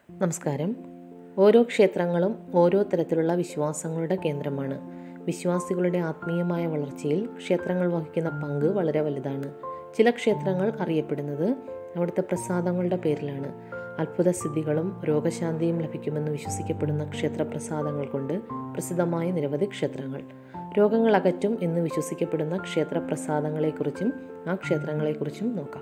നമസ്കാരം ഓരോ ക്ഷേത്രങ്ങളും ഓരോ തരത്തിലുള്ള വിശ്വാസങ്ങളുടെ കേന്ദ്രമാണ് വിശ്വാസികളുടെ ആത്മീയമായ വളർച്ചയിൽ ക്ഷേത്രങ്ങൾ വഹിക്കുന്ന പങ്ക് വളരെ വലുതാണ് ചില ക്ഷേത്രങ്ങൾ അറിയപ്പെടുന്നത് അവിടുത്തെ പ്രസാദങ്ങളുടെ പേരിലാണ് അത്ഭുത സിദ്ധികളും രോഗശാന്തിയും ലഭിക്കുമെന്ന് വിശ്വസിക്കപ്പെടുന്ന ക്ഷേത്രപ്രസാദങ്ങൾ കൊണ്ട് പ്രസിദ്ധമായ നിരവധി ക്ഷേത്രങ്ങൾ രോഗങ്ങൾ അകറ്റും എന്ന് വിശ്വസിക്കപ്പെടുന്ന ക്ഷേത്രപ്രസാദങ്ങളെക്കുറിച്ചും ആ ക്ഷേത്രങ്ങളെക്കുറിച്ചും നോക്കാം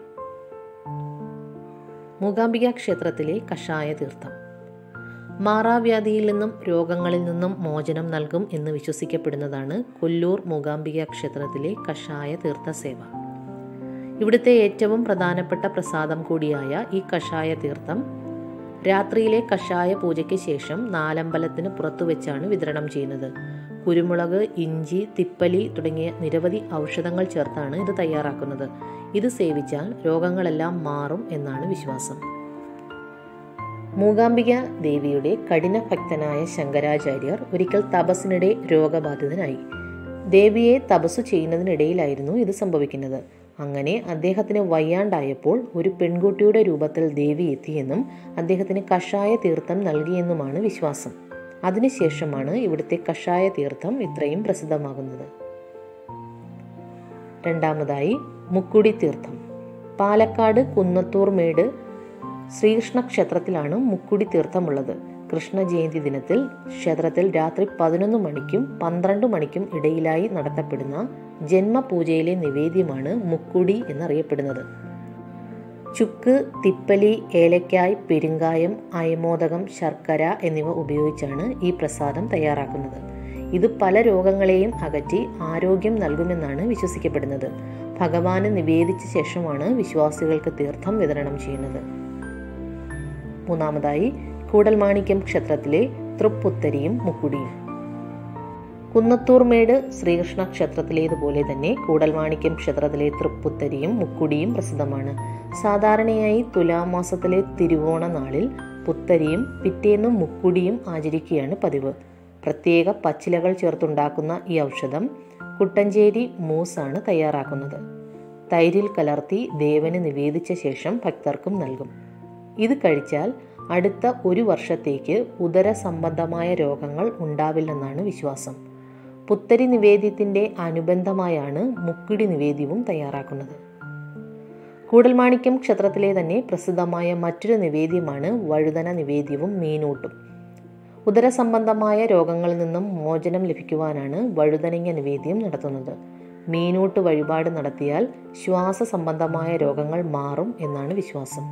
മൂകാംബിക ക്ഷേത്രത്തിലെ കഷായ തീർത്ഥം മാറാവ്യാധിയിൽ നിന്നും രോഗങ്ങളിൽ നിന്നും മോചനം നൽകും എന്ന് വിശ്വസിക്കപ്പെടുന്നതാണ് കൊല്ലൂർ മൂകാംബിക ക്ഷേത്രത്തിലെ കഷായ തീർത്ഥ സേവ ഇവിടുത്തെ ഏറ്റവും പ്രധാനപ്പെട്ട പ്രസാദം കൂടിയായ ഈ കഷായ തീർത്ഥം രാത്രിയിലെ കഷായ പൂജയ്ക്ക് ശേഷം നാലമ്പലത്തിന് പുറത്തു വെച്ചാണ് വിതരണം ചെയ്യുന്നത് കുരുമുളക് ഇഞ്ചി തിപ്പലി തുടങ്ങിയ നിരവധി ഔഷധങ്ങൾ ചേർത്താണ് ഇത് തയ്യാറാക്കുന്നത് ഇത് സേവിച്ചാൽ രോഗങ്ങളെല്ലാം മാറും എന്നാണ് വിശ്വാസം മൂകാംബിക ദേവിയുടെ കഠിന ഭക്തനായ ശങ്കരാചാര്യർ ഒരിക്കൽ തപസ്സിനിടെ രോഗബാധിതനായി ദേവിയെ തപസ്സു ചെയ്യുന്നതിനിടയിലായിരുന്നു ഇത് സംഭവിക്കുന്നത് അങ്ങനെ അദ്ദേഹത്തിന് വയ്യാണ്ടായപ്പോൾ ഒരു പെൺകുട്ടിയുടെ രൂപത്തിൽ ദേവി എത്തിയെന്നും അദ്ദേഹത്തിന് കഷായ തീർത്ഥം നൽകിയെന്നുമാണ് വിശ്വാസം അതിനുശേഷമാണ് ഇവിടുത്തെ കഷായ തീർത്ഥം ഇത്രയും പ്രസിദ്ധമാകുന്നത് രണ്ടാമതായി മുക്കുടി തീർത്ഥം പാലക്കാട് കുന്നത്തൂർ മേട് ശ്രീകൃഷ്ണ ക്ഷേത്രത്തിലാണ് മുക്കുടി തീർത്ഥമുള്ളത് കൃഷ്ണ ജയന്തി ദിനത്തിൽ ക്ഷേത്രത്തിൽ രാത്രി പതിനൊന്ന് മണിക്കും പന്ത്രണ്ട് മണിക്കും ഇടയിലായി നടത്തപ്പെടുന്ന ജന്മപൂജയിലെ നിവേദ്യമാണ് മുക്കുടി എന്നറിയപ്പെടുന്നത് ചുക്ക് തിപ്പലി ഏലക്കായ് പെരുങ്കായം അയമോദകം ശർക്കര എന്നിവ ഉപയോഗിച്ചാണ് ഈ പ്രസാദം തയ്യാറാക്കുന്നത് ഇത് പല രോഗങ്ങളെയും അകറ്റി ആരോഗ്യം നൽകുമെന്നാണ് വിശ്വസിക്കപ്പെടുന്നത് ഭഗവാന് നിവേദിച്ച ശേഷമാണ് വിശ്വാസികൾക്ക് തീർത്ഥം വിതരണം ചെയ്യുന്നത് മൂന്നാമതായി കൂടൽമാണിക്യം ക്ഷേത്രത്തിലെ തൃപ്പുത്തരിയും മുക്കുടിയും കുന്നത്തൂർമേട് ശ്രീകൃഷ്ണ ക്ഷേത്രത്തിലേതുപോലെ തന്നെ കൂടൽമാണിക്യം ക്ഷേത്രത്തിലെ തൃപ്പുത്തരിയും മുക്കുടിയും പ്രസിദ്ധമാണ് സാധാരണയായി തുലാമാസത്തിലെ തിരുവോണ നാളിൽ പുത്തരിയും പിറ്റേന്നും മുക്കുടിയും ആചരിക്കുകയാണ് പതിവ് പ്രത്യേക പച്ചിലകൾ ചേർത്തുണ്ടാക്കുന്ന ഈ ഔഷധം കുട്ടഞ്ചേരി മൂസാണ് തയ്യാറാക്കുന്നത് തൈരിൽ കലർത്തി ദേവന് നിവേദിച്ച ശേഷം ഭക്തർക്കും നൽകും ഇത് കഴിച്ചാൽ അടുത്ത ഒരു വർഷത്തേക്ക് ഉദര സംബന്ധമായ രോഗങ്ങൾ ഉണ്ടാവില്ലെന്നാണ് വിശ്വാസം പുത്തരി നിവേദ്യത്തിൻ്റെ അനുബന്ധമായാണ് മുക്കിടി നിവേദ്യവും തയ്യാറാക്കുന്നത് കൂടൽമാണിക്യം ക്ഷേത്രത്തിലെ തന്നെ പ്രസിദ്ധമായ മറ്റൊരു നിവേദ്യമാണ് വഴുതന നിവേദ്യവും മീനൂട്ടും ഉദര സംബന്ധമായ രോഗങ്ങളിൽ നിന്നും മോചനം ലഭിക്കുവാനാണ് വഴുതനങ്ങ നിവേദ്യം നടത്തുന്നത് മീനൂട്ട് വഴിപാട് നടത്തിയാൽ ശ്വാസ സംബന്ധമായ രോഗങ്ങൾ മാറും എന്നാണ് വിശ്വാസം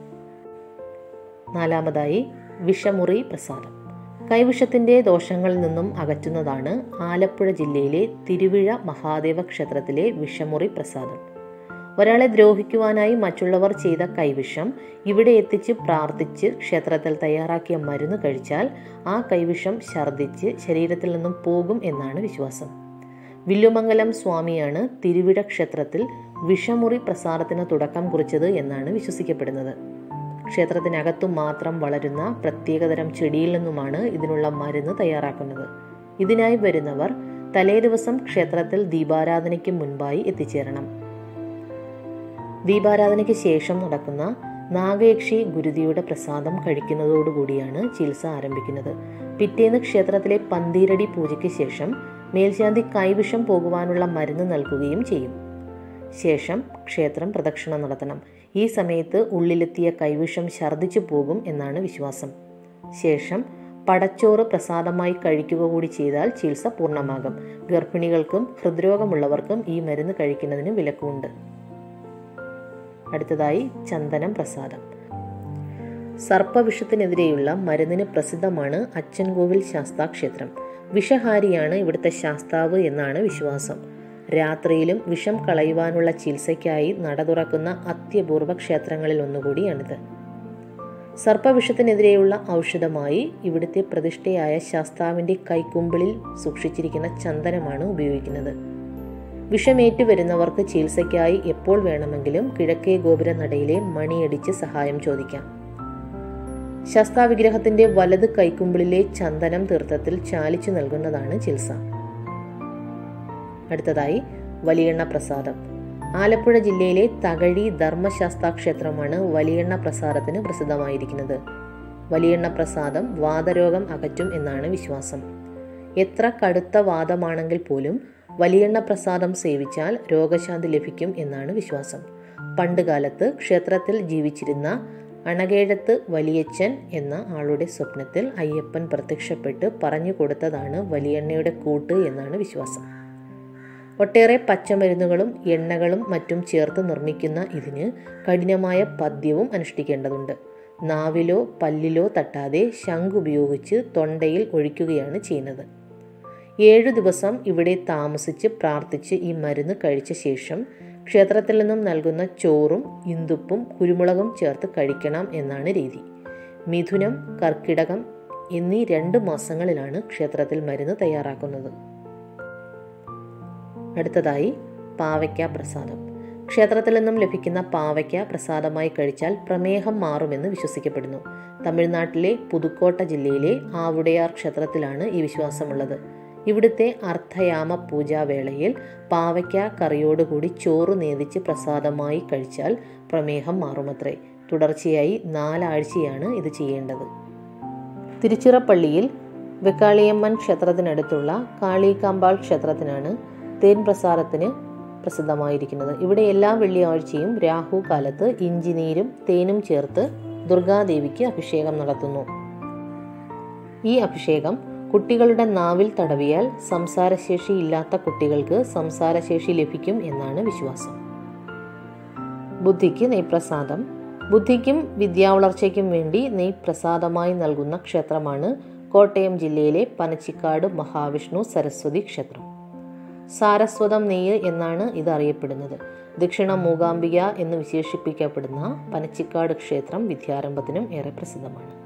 നാലാമതായി വിഷമുറി പ്രസാദം കൈവിഷത്തിൻ്റെ ദോഷങ്ങളിൽ നിന്നും അകറ്റുന്നതാണ് ആലപ്പുഴ ജില്ലയിലെ തിരുവിഴ മഹാദേവ ക്ഷേത്രത്തിലെ വിഷമുറി പ്രസാദം ഒരാളെ ദ്രോഹിക്കുവാനായി മറ്റുള്ളവർ ചെയ്ത കൈവിഷം ഇവിടെ എത്തിച്ച് പ്രാർത്ഥിച്ച് ക്ഷേത്രത്തിൽ തയ്യാറാക്കിയ മരുന്ന് കഴിച്ചാൽ ആ കൈവിഷം ഛർദ്ദിച്ച് ശരീരത്തിൽ നിന്നും പോകും എന്നാണ് വിശ്വാസം വില്ലുമംഗലം സ്വാമിയാണ് തിരുവിഴ ക്ഷേത്രത്തിൽ വിഷമുറി പ്രസാദത്തിന് തുടക്കം കുറിച്ചത് എന്നാണ് വിശ്വസിക്കപ്പെടുന്നത് ക്ഷേത്രത്തിനകത്തു മാത്രം വളരുന്ന പ്രത്യേകതരം ചെടിയിൽ നിന്നുമാണ് ഇതിനുള്ള മരുന്ന് തയ്യാറാക്കുന്നത് ഇതിനായി വരുന്നവർ തലേ ദിവസം ക്ഷേത്രത്തിൽ ദീപാരാധനയ്ക്ക് മുൻപായി എത്തിച്ചേരണം ദീപാരാധനയ്ക്ക് ശേഷം നടക്കുന്ന നാഗയക്ഷി ഗുരുതിയുടെ പ്രസാദം കഴിക്കുന്നതോടുകൂടിയാണ് ചികിത്സ ആരംഭിക്കുന്നത് പിറ്റേന്ന് ക്ഷേത്രത്തിലെ പന്തീരടി പൂജയ്ക്ക് ശേഷം മേൽശാന്തി കൈവിഷം പോകുവാനുള്ള മരുന്ന് നൽകുകയും ചെയ്യും ശേഷം ക്ഷേത്രം പ്രദക്ഷിണം നടത്തണം ഈ സമയത്ത് ഉള്ളിലെത്തിയ കൈവിഷം ഛർദ്ദിച്ചു പോകും എന്നാണ് വിശ്വാസം ശേഷം പടച്ചോറ് പ്രസാദമായി കഴിക്കുക കൂടി ചെയ്താൽ ചികിത്സ പൂർണ്ണമാകും ഗർഭിണികൾക്കും ഹൃദ്രോഗമുള്ളവർക്കും ഈ മരുന്ന് കഴിക്കുന്നതിന് വിലക്കുണ്ട് അടുത്തതായി ചന്ദനം പ്രസാദം സർപ്പവിഷത്തിനെതിരെയുള്ള മരുന്നിന് പ്രസിദ്ധമാണ് അച്ചൻകോവിൽ ശാസ്താക്ഷേത്രം വിഷഹാരിയാണ് ഇവിടുത്തെ ശാസ്താവ് എന്നാണ് വിശ്വാസം രാത്രിയിലും വിഷം കളയുവാനുള്ള ചികിത്സയ്ക്കായി നട തുറക്കുന്ന അത്യപൂർവ ക്ഷേത്രങ്ങളിൽ ഒന്നുകൂടിയാണിത് സർപ്പവിഷത്തിനെതിരെയുള്ള ഔഷധമായി ഇവിടുത്തെ പ്രതിഷ്ഠയായ ശാസ്താവിൻ്റെ കൈക്കുമ്പിളിൽ സൂക്ഷിച്ചിരിക്കുന്ന ചന്ദനമാണ് ഉപയോഗിക്കുന്നത് വിഷമേറ്റു വരുന്നവർക്ക് ചികിത്സയ്ക്കായി എപ്പോൾ വേണമെങ്കിലും കിഴക്കേ ഗോപുര നടയിലെ മണിയടിച്ച് സഹായം ചോദിക്കാം ശാസ്താവിഗ്രഹത്തിന്റെ വലത് കൈക്കുമ്പിളിലെ ചന്ദനം തീർത്ഥത്തിൽ ചാലിച്ചു നൽകുന്നതാണ് ചികിത്സ അടുത്തതായി വലിയെണ്ണ പ്രസാദം ആലപ്പുഴ ജില്ലയിലെ തകഴി ധർമ്മശാസ്താ ക്ഷേത്രമാണ് വലിയെണ്ണ പ്രസാദത്തിന് പ്രസിദ്ധമായിരിക്കുന്നത് വലിയെണ്ണ പ്രസാദം വാതരോഗം അകറ്റും എന്നാണ് വിശ്വാസം എത്ര കടുത്ത വാദമാണെങ്കിൽ പോലും വലിയെണ്ണ പ്രസാദം സേവിച്ചാൽ രോഗശാന്തി ലഭിക്കും എന്നാണ് വിശ്വാസം പണ്ടുകാലത്ത് ക്ഷേത്രത്തിൽ ജീവിച്ചിരുന്ന അണകേഴത്ത് വലിയച്ഛൻ എന്ന ആളുടെ സ്വപ്നത്തിൽ അയ്യപ്പൻ പ്രത്യക്ഷപ്പെട്ട് പറഞ്ഞു കൊടുത്തതാണ് വലിയെണ്ണയുടെ കൂട്ട് എന്നാണ് വിശ്വാസം ഒട്ടേറെ പച്ചമരുന്നുകളും എണ്ണകളും മറ്റും ചേർത്ത് നിർമ്മിക്കുന്ന ഇതിന് കഠിനമായ പദ്യവും അനുഷ്ഠിക്കേണ്ടതുണ്ട് നാവിലോ പല്ലിലോ തട്ടാതെ ശംഖ് ഉപയോഗിച്ച് തൊണ്ടയിൽ ഒഴിക്കുകയാണ് ചെയ്യുന്നത് ഏഴു ദിവസം ഇവിടെ താമസിച്ച് പ്രാർത്ഥിച്ച് ഈ മരുന്ന് കഴിച്ച ശേഷം ക്ഷേത്രത്തിൽ നിന്നും നൽകുന്ന ചോറും ഇന്തുപ്പും കുരുമുളകും ചേർത്ത് കഴിക്കണം എന്നാണ് രീതി മിഥുനം കർക്കിടകം എന്നീ രണ്ട് മാസങ്ങളിലാണ് ക്ഷേത്രത്തിൽ മരുന്ന് തയ്യാറാക്കുന്നത് അടുത്തതായി പാവയ്ക്ക പ്രസാദം ക്ഷേത്രത്തിൽ നിന്നും ലഭിക്കുന്ന പാവയ്ക്ക പ്രസാദമായി കഴിച്ചാൽ പ്രമേഹം മാറുമെന്ന് വിശ്വസിക്കപ്പെടുന്നു തമിഴ്നാട്ടിലെ പുതുക്കോട്ട ജില്ലയിലെ ആവുടയാർ ക്ഷേത്രത്തിലാണ് ഈ വിശ്വാസമുള്ളത് ഇവിടുത്തെ അർദ്ധയാമ പൂജാവേളയിൽ പാവയ്ക്ക കറിയോടുകൂടി ചോറ് നേതിച്ച് പ്രസാദമായി കഴിച്ചാൽ പ്രമേഹം മാറുമത്രേ തുടർച്ചയായി നാലാഴ്ചയാണ് ഇത് ചെയ്യേണ്ടത് തിരുച്ചിറപ്പള്ളിയിൽ വെക്കാളിയമ്മൻ ക്ഷേത്രത്തിനടുത്തുള്ള കാളികാമ്പാൾ ക്ഷേത്രത്തിനാണ് തേൻ പ്രസാദത്തിന് പ്രസിദ്ധമായിരിക്കുന്നത് ഇവിടെ എല്ലാ വെള്ളിയാഴ്ചയും രാഹു കാലത്ത് ഇഞ്ചിനീരും തേനും ചേർത്ത് ദുർഗാദേവിക്ക് അഭിഷേകം നടത്തുന്നു ഈ അഭിഷേകം കുട്ടികളുടെ നാവിൽ തടവിയാൽ സംസാരശേഷി ഇല്ലാത്ത കുട്ടികൾക്ക് സംസാരശേഷി ലഭിക്കും എന്നാണ് വിശ്വാസം ബുദ്ധിക്ക് നെയ്പ്രസാദം ബുദ്ധിക്കും വിദ്യാവളർച്ചയ്ക്കും വേണ്ടി നെയ്പ്രസാദമായി നൽകുന്ന ക്ഷേത്രമാണ് കോട്ടയം ജില്ലയിലെ പനച്ചിക്കാട് മഹാവിഷ്ണു സരസ്വതി ക്ഷേത്രം സാരസ്വതം നെയ്യ് എന്നാണ് ഇത് അറിയപ്പെടുന്നത് ദക്ഷിണ മൂകാംബിക എന്ന് വിശേഷിപ്പിക്കപ്പെടുന്ന പനച്ചിക്കാട് ക്ഷേത്രം വിദ്യാരംഭത്തിനും ഏറെ പ്രസിദ്ധമാണ്